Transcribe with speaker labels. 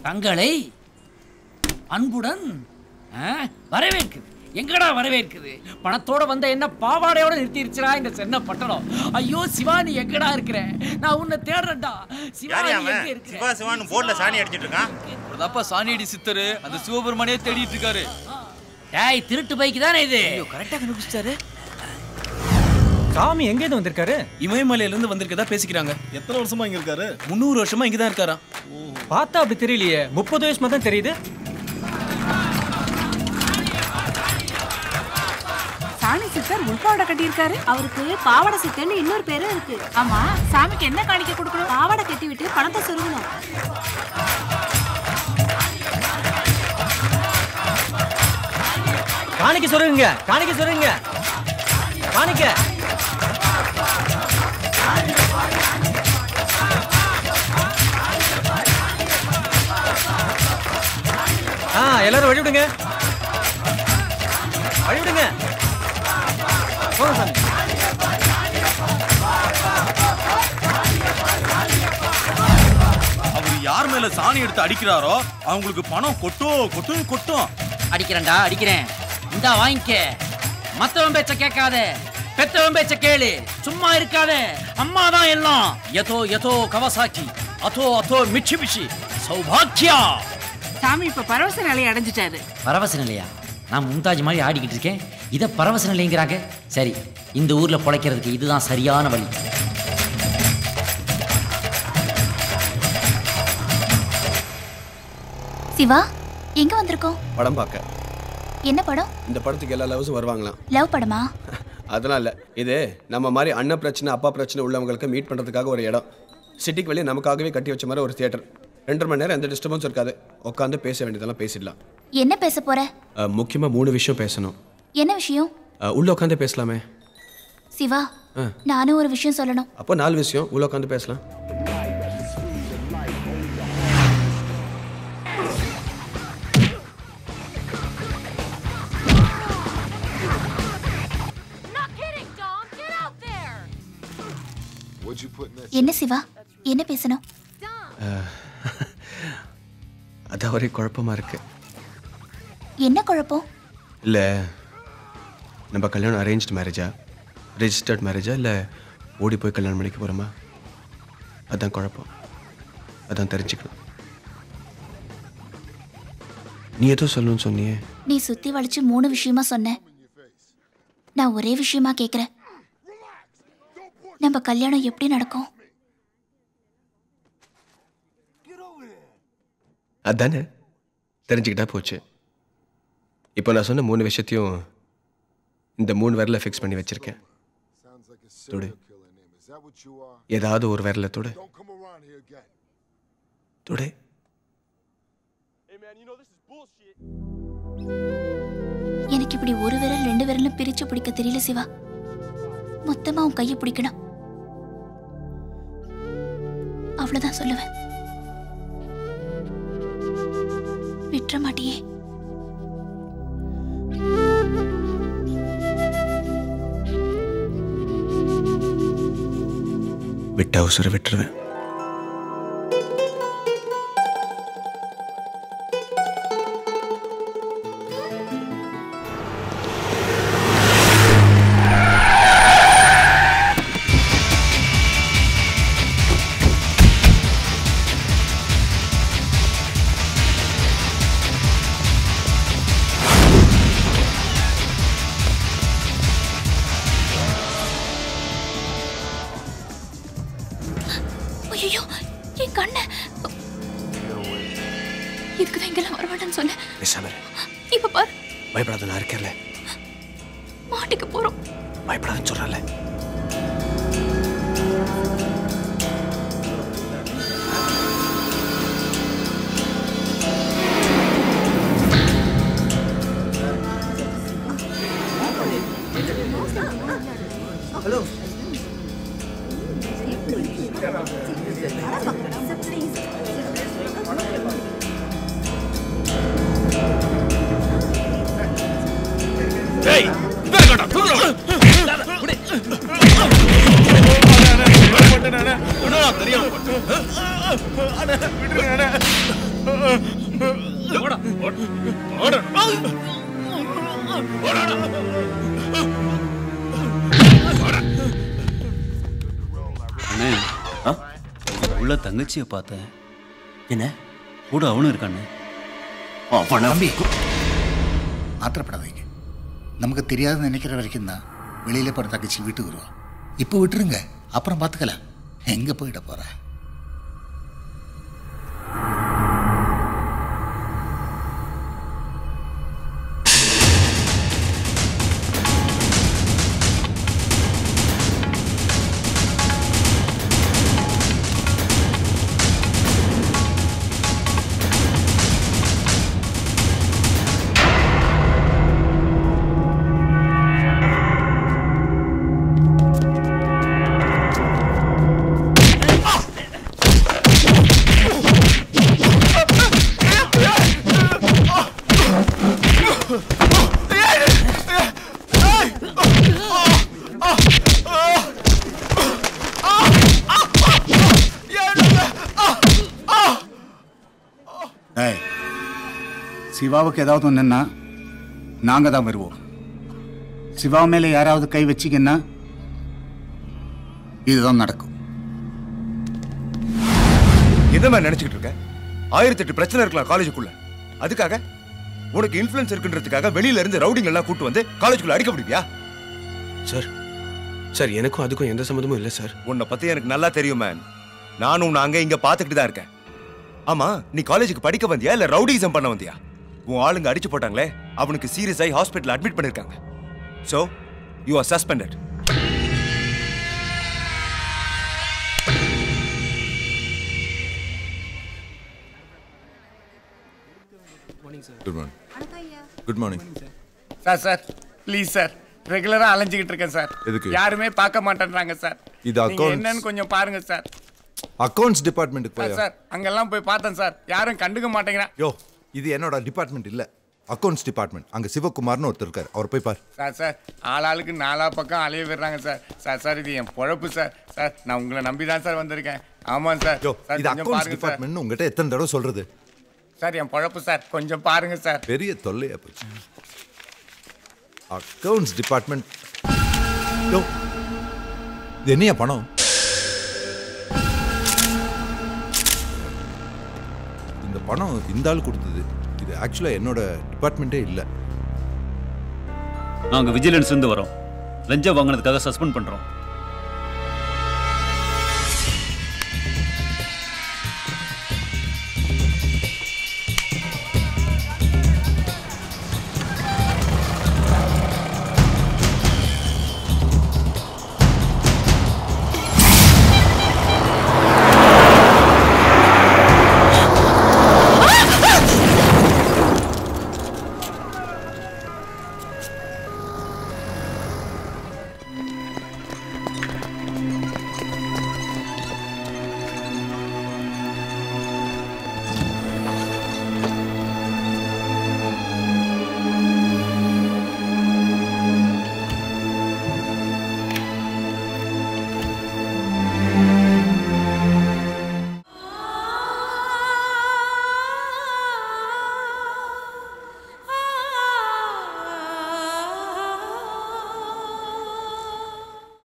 Speaker 1: தங்களை அன்புடன் ஆ, வரவேற்குது எங்கடா வரவேற்குது பணத்தோட வந்த என்ன பாவாடையோட நிறுத்திருச்சுடா இந்த சென்ன பட்டணம் ஐயோ சிவா நீ எங்கடா இருக்கிற நான் உன்னை தேடுறேன்டா சிவா
Speaker 2: யார்
Speaker 1: நீ
Speaker 2: அவன்
Speaker 1: எங்க இருக்கிற
Speaker 2: சிவா சிவான்னு போர்டில் சாணி அடிச்சிட்டு இருக்கான்
Speaker 3: அதப்பா சாணியடி சித்தரு அந்த சிவபெருமானே தேடிட்டு இருக்காரு
Speaker 1: டேய் திருட்டு பைக்கு தானே இது
Speaker 3: கரெக்டா கண்டுபிடிச்சிட்டாரு
Speaker 4: சாமி எங்கேருந்து வந்திருக்காரு
Speaker 3: இமயமலையில இருந்து வந்திருக்கதா பேசிக்கிறாங்க
Speaker 5: எத்தனை வருஷமா இங்க இருக்காரு
Speaker 3: முந்நூறு வருஷமா இங்கதான் இருக்காரா
Speaker 4: பார்த்தா அப்படி தெரியலையே முப்பது வயசு தான் தெரியுது
Speaker 6: சாமி சித்தர் உள்பாவடை கட்டியிருக்காரு
Speaker 7: அவருக்கு பாவாடை சித்தன்னு இன்னொரு பேரும் இருக்கு
Speaker 6: ஆமா சாமிக்கு என்ன காணிக்க கொடுக்கணும்
Speaker 7: பாவாடை கட்டி விட்டு பணத்தை சொருகணும்
Speaker 4: காணிக்க சொல்லுங்க காணிக்க சொல்லுங்க காணிக்க ஆ எல்லாரும் வழி விடுங்க வழி விடுங்க போங்க சாமி
Speaker 3: அவர் யார் மேல சாணி எடுத்து அடிக்கிறாரோ அவங்களுக்கு பணம் கொட்டும் கொட்டும் கொட்டும்
Speaker 1: அடிக்கிறேன்டா அடிக்கிறேன் இந்தா வாங்கிக்க மத்தவன் பேச்ச கேட்காத பெத்தவன் பேச்ச கேளு சும்மா இருக்காத அம்மா தான் எல்லாம் எதோ எதோ கவசாக்கி அதோ அதோ மிச்சி மிச்சி சௌபாக்கியா
Speaker 6: சாமி இப்ப பரவச நிலையை அடைஞ்சிட்டாரு
Speaker 1: பரவச நிலையா நான் மும்தாஜ் மாதிரி ஆடிக்கிட்டு இருக்கேன் இதை பரவச நிலைங்கிறாங்க சரி இந்த ஊர்ல பொழைக்கிறதுக்கு இதுதான் சரியான வழி
Speaker 7: சிவா எங்க வந்திருக்கோம்
Speaker 8: படம் பார்க்க
Speaker 7: என்ன படம்
Speaker 8: இந்த படத்துக்கு எல்லா லவ்ஸும் வருவாங்களாம்
Speaker 7: லவ் படமா
Speaker 8: அதெல்லாம் இல்லை இது நம்ம மாதிரி அண்ணன் பிரச்சனை அப்பா பிரச்சனை உள்ளவங்களுக்கு மீட் பண்ணுறதுக்காக ஒரு இடம் சிட்டிக்கு வெளியே நமக்காகவே கட்டி வச்ச மாதிரி ஒரு தியேட்டர் ரெண்டரை மணி நேரம் எந்த டிஸ்டர்பன்ஸும் இருக்காது உட்காந்து பேச வேண்டியதெல்லாம் பேசிடலாம்
Speaker 7: என்ன பேச போற
Speaker 8: முக்கியமாக மூணு விஷயம் பேசணும்
Speaker 7: என்ன விஷயம்
Speaker 8: அஹ், உள்ள உட்காந்து பேசலாமே
Speaker 7: சிவா
Speaker 8: ஆ.
Speaker 7: நானும் ஒரு விஷயம் சொல்லணும்
Speaker 8: அப்போ நாலு விஷயம் உள்ள உட்காந்து பேசலாம்
Speaker 7: என்ன சிவா என்ன பேசணும்
Speaker 8: அது ஒரே குழப்பமாக இருக்கு
Speaker 7: என்ன குழப்பம்
Speaker 8: இல்லை நம்ம கல்யாணம் அரேஞ்ச்டு மேரேஜா ரெஜிஸ்டர்ட் மேரேஜா இல்லை ஓடி போய் கல்யாணம் பண்ணிக்க போகிறோமா அதான் குழப்பம் அதான் தெரிஞ்சுக்கணும் நீ ஏதோ சொல்லணும்னு சொன்னியே
Speaker 7: நீ சுத்தி வளைச்சு மூணு விஷயமா சொன்ன நான் ஒரே விஷயமா கேக்குறேன் நம்ம கல்யாணம் எப்படி நடக்கும்
Speaker 8: அதானே தெரிஞ்சுக்கிட்டா போச்சு இப்போ நான் சொன்ன மூணு விஷயத்தையும் இந்த மூணு விரல ஃபிக்ஸ் பண்ணி வச்சிருக்கேன் தொடு ஏதாவது ஒரு விரல தொடு தொடு
Speaker 7: எனக்கு இப்படி ஒரு விரல் ரெண்டு விரலும் பிரிச்சு பிடிக்க தெரியல சிவா மொத்தமா உன் கையை பிடிக்கணும் அவ்வளவுதான் சொல்லுவேன் விட்டுற மாட்டியே
Speaker 8: விட்ட அவசர விட்டுருவேன்
Speaker 7: ஐயோ என் கண்ணு இதுக்கு தான் இங்கெல்லாம் வரமாட்டேன்னு சொன்னேன்
Speaker 8: பேசாம இரு.
Speaker 7: இப்ப பாரு
Speaker 8: பயப்படாத நான் இருக்கேன்ல
Speaker 7: மாட்டிக்க போறோம்
Speaker 8: பயப்படாதன்னு சொல்றல
Speaker 5: உள்ள தங்கச்சியை பார்த்தேன்
Speaker 4: என்ன
Speaker 5: கூட அவனும் இருக்கானே
Speaker 9: தம்பி ஆத்திரப்படாதீங்க நமக்கு தெரியாதுன்னு நினைக்கிற வரைக்கும் தான் வெளியில போகிற தங்கச்சி வீட்டுக்கு வருவா இப்போ விட்டுருங்க அப்புறம் பார்த்துக்கலாம் எங்கே போயிட போகிறா ஏய் சிவாவுக்கு ஏதாவது ஒன்றுன்னா நாங்கள் தான் வருவோம் சிவா மேலே யாராவது கை வச்சிங்கன்னா இதுதான் நடக்கும்
Speaker 8: என்ன மாதிரி நினைச்சுக்கிட்டு இருக்க ஆயிரத்தி எட்டு பிரச்சனை இருக்கலாம் காலேஜுக்குள்ள அதுக்காக உனக்கு இன்ஃப்ளூயன்ஸ் இருக்குன்றதுக்காக வெளியில இருந்து ரவுடிங் எல்லாம் கூட்டு வந்து காலேஜுக்குள்ள அடிக்க முடியா
Speaker 10: சார் சார் எனக்கும் அதுக்கும் எந்த சம்மந்தமும் இல்லை சார்
Speaker 8: உன்னை பத்தி எனக்கு நல்லா தெரியும் மேன் நானும் உன்னை அங்க இங்க பாத்துக்கிட்டு தான் இருக்கேன் ஆமா நீ காலேஜுக்கு படிக்க வந்தியா இல்ல ரவுடிசம் பண்ண வந்தியா உன் ஆளுங்க அடிச்சு போட்டாங்களே அவனுக்கு சீரியஸ் ஆகி ஹாஸ்பிட்டல் அட்மிட் பண்ணிருக்காங்க so you are suspended
Speaker 11: good morning good morning
Speaker 12: sir sir please sir ரெகுலரா அலைஞ்சிக்கிட்டு இருக்கேன் சார்
Speaker 11: எதுக்கு?
Speaker 12: யாருமே பார்க்க மாட்டேன்றாங்க சார்
Speaker 11: இது
Speaker 12: நீங்க
Speaker 11: accounts.
Speaker 12: என்னன்னு கொஞ்சம் பாருங்க சார்
Speaker 11: அக்கவுண்ட்ஸ் டிபார்ட்மெண்ட்டுக்கு
Speaker 12: சார்
Speaker 11: போயா
Speaker 12: சார் அங்கெல்லாம் போய் பார்த்தேன் சார் யாரும் கண்டுக்க மாட்டேங்கிறான்
Speaker 11: யோ இது என்னோட டிபார்ட்மெண்ட் இல்ல அக்கவுண்ட்ஸ் டிபார்ட்மெண்ட் அங்க சிவகுமார்னு ஒருத்தர் இருக்காரு அவர் போய் பார்
Speaker 12: சார் சார் ஆளாளுக்கு நாலா பக்கம் அலைய விடுறாங்க சார் சார் சார் இது என் பொழப்பு சார் சார் நான் உங்களை நம்பி தான் சார் வந்திருக்கேன் ஆமாம் சார்
Speaker 11: யோ
Speaker 12: சார்
Speaker 11: இது
Speaker 12: கொஞ்சம்
Speaker 11: அக்கவுண்ட்ஸ்
Speaker 12: பாருங்க சார்
Speaker 11: டிபார்ட்மெண்ட் உங்ககிட்ட எத்தனை தடவை சொல்றது
Speaker 12: சார் என் பொழப்பு சார் கொஞ்சம் பாருங்க சார்
Speaker 11: பெரிய தொல்லையா போச்சு அக்கவுண்ட்ஸ் டிபார்ட்மெண்ட் யோ இது என்னையா பணம் இந்த பணம் இந்த ஆள் கொடுத்தது இது ஆக்சுவலா என்னோட டிபார்ட்மெண்ட்டே இல்லை
Speaker 5: நாங்க விஜிலன்ஸ் இருந்து வரோம் லஞ்சம் வாங்கினதுக்காக சஸ்பெண்ட் பண்றோம்